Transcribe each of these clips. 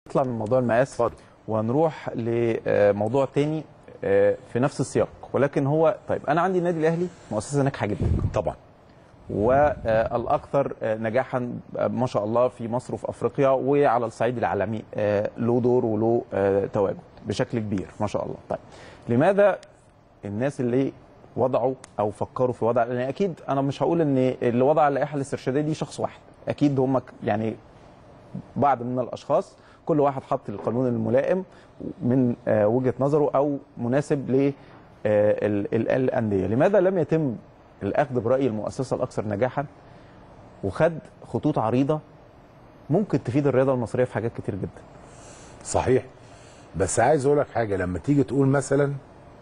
نطلع من موضوع المقاس اتفضل. ونروح لموضوع تاني آه، في نفس السياق ولكن هو طيب انا عندي النادي الاهلي مؤسسه ناجحه جدا طبعا والاكثر نجاحا آه، ما شاء الله في مصر وفي افريقيا وعلى الصعيد العالمي آه، له دور وله آه، تواجد بشكل كبير ما شاء الله طيب لماذا الناس اللي وضعوا او فكروا في وضع لان اكيد انا مش هقول ان اللي وضع اللائحه الاسترشاديه دي شخص واحد اكيد هم ك- يعني بعض من الاشخاص كل واحد حط القانون الملائم من آه، وجهه نظره او مناسب ل آه، ال- ال- الانديه لماذا لم يتم الاخذ براي المؤسسه الاكثر نجاحا وخد خطوط عريضه ممكن تفيد الرياضه المصريه في حاجات كتير جدا صحيح بس عايز اقول لك حاجه لما تيجي تقول مثلا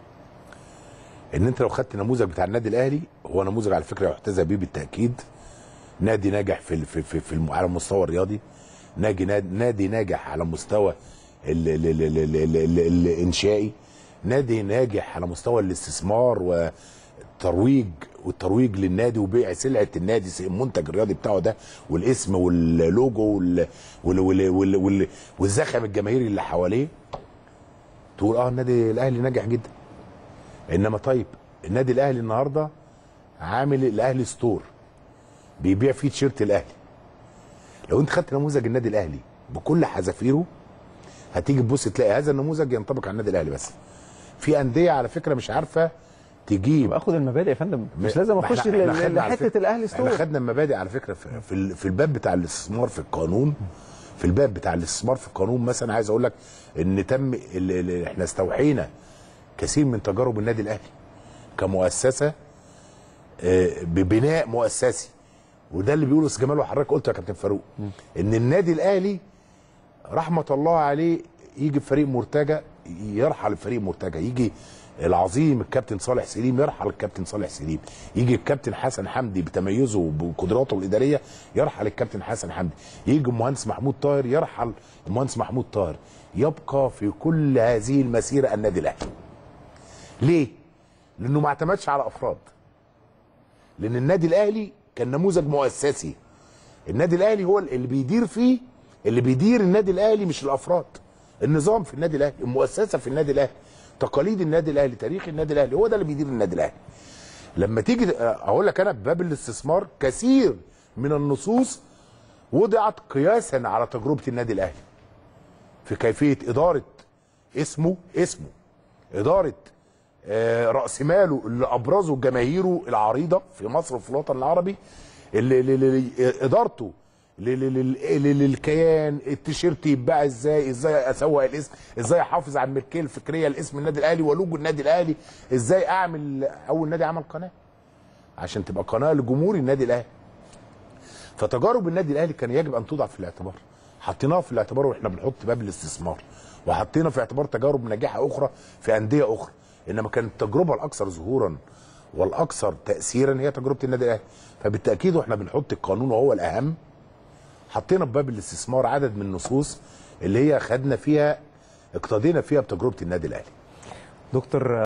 ان انت لو خدت نموذج بتاع النادي الاهلي هو نموذج على فكره يحتذى به بالتاكيد نادي ناجح في ال- في في, في الم- على المستوى الرياضي نادي نادي ناجح على مستوى ال ال ال ال ال ال ال الانشائي نادي ناجح على مستوى الاستثمار والترويج والترويج للنادي وبيع سلعه النادي المنتج الرياضي بتاعه ده والاسم واللوجو وال وال وال وال وال والزخم الجماهيري اللي حواليه تقول اه النادي الاهلي ناجح جدا انما طيب النادي الاهلي النهارده عامل الاهلي ستور بيبيع فيه تيشيرت الاهلي لو انت خدت نموذج النادي الاهلي بكل حذافيره هتيجي تبص تلاقي هذا النموذج ينطبق على النادي الاهلي بس في انديه على فكره مش عارفه تجيب باخد المبادئ يا فندم مش ما- لازم ما اخش احنا- احنا ل- خدنا على لحته فكرة- الاهلي ستور احنا خدنا المبادئ على فكره في في, ال- في الباب بتاع الاستثمار في القانون في الباب بتاع الاستثمار في القانون مثلا عايز اقول لك ان تم ال- ال- احنا استوحينا كثير من تجارب النادي الاهلي كمؤسسه آه، ببناء مؤسسي وده اللي بيقوله أستاذ جمال وحضرتك قلت يا كابتن فاروق ان النادي الاهلي رحمه الله عليه يجي فريق مرتجى يرحل الفريق مرتجى يجي العظيم الكابتن صالح سليم يرحل الكابتن صالح سليم يجي الكابتن حسن حمدي بتميزه وبقدراته الاداريه يرحل الكابتن حسن حمدي يجي المهندس محمود طاهر يرحل المهندس محمود طاهر يبقى في كل هذه المسيره النادي الاهلي ليه لانه ما اعتمدش على افراد لان النادي الاهلي كان نموذج مؤسسي النادي الاهلي هو اللي بيدير فيه اللي بيدير النادي الاهلي مش الافراد النظام في النادي الاهلي المؤسسه في النادي الاهلي تقاليد النادي الاهلي تاريخ النادي الاهلي هو ده اللي بيدير النادي الاهلي لما تيجي اقول لك انا باب الاستثمار كثير من النصوص وضعت قياسا على تجربه النادي الاهلي في كيفيه اداره اسمه اسمه اداره آه، راس ماله اللي ابرزه جماهيره العريضه في مصر وفي الوطن العربي اللي, اللي, اللي ادارته لل- لل- لل- للكيان التيشيرت يتباع ازاي ازاي اسوق الاسم ازاي احافظ على الملكيه الفكريه لاسم النادي الاهلي ولوجو النادي الاهلي ازاي اعمل اول نادي عمل قناه عشان تبقى قناه لجمهور النادي الاهلي فتجارب النادي الاهلي كان يجب ان توضع في الاعتبار حطيناها في الاعتبار واحنا بنحط باب الاستثمار وحطينا في اعتبار تجارب ناجحه اخرى في انديه اخرى انما كانت التجربه الاكثر ظهورا والاكثر تاثيرا هي تجربه النادي الاهلي فبالتاكيد واحنا بنحط القانون وهو الاهم حطينا في باب الاستثمار عدد من النصوص اللي هي خدنا فيها اقتدينا فيها بتجربه النادي الاهلي دكتور